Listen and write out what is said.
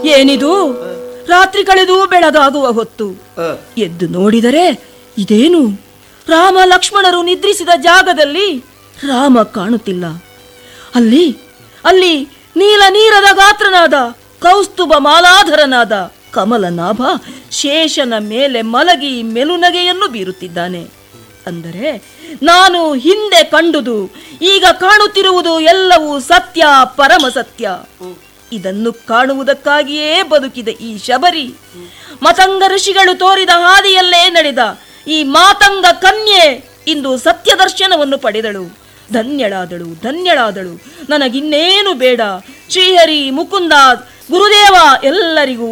ಏನಿದು ರಾತ್ರಿ ಕಳೆದು ಬೆಳಗಾಗುವ ಹೊತ್ತು ಆ, ಎದ್ದು ನೋಡಿದರೆ ಇದೇನು ರಾಮ ಲಕ್ಷ್ಮಣರು ನಿದ್ರಿಸಿದ ಜಾಗದಲ್ಲಿ ರಾಮ ಕಾಣುತ್ತಿಲ್ಲ ಅಲ್ಲಿ ಅಲ್ಲಿ ನೀಲ ನೀರದ ಗಾತ್ರನಾದ ಕೌಸ್ತುಭ ಮಾಲಾಧರನಾದ ಕಮಲನಾಭ ಶೇಷನ ಮೇಲೆ ಮಲಗಿ ಮೆಲುನಗೆಯನ್ನು ಬೀರುತ್ತಿದ್ದಾನೆ ಅಂದರೆ ನಾನು ಹಿಂದೆ ಕಂಡುದು ಈಗ ಕಾಣುತ್ತಿರುವುದು ಎಲ್ಲವೂ ಸತ್ಯ ಪರಮ ಸತ್ಯ ಇದನ್ನು ಕಾಣುವುದಕ್ಕಾಗಿಯೇ ಬದುಕಿದ ಈ ಶಬರಿ ಮತಂಗ ಋಷಿಗಳು ತೋರಿದ ಹಾದಿಯಲ್ಲೇ ನಡೆದ ಈ ಮಾತಂಗ ಕನ್ಯೆ ಇಂದು ಸತ್ಯ ದರ್ಶನವನ್ನು ಪಡೆದಳು ಧನ್ಯಳಾದಳು ಧನ್ಯಳಾದಳು ನನಗಿನ್ನೇನು ಬೇಡ ಶ್ರೀಹರಿ ಮುಕುಂದ ಗುರುದೇವ ಎಲ್ಲರಿಗೂ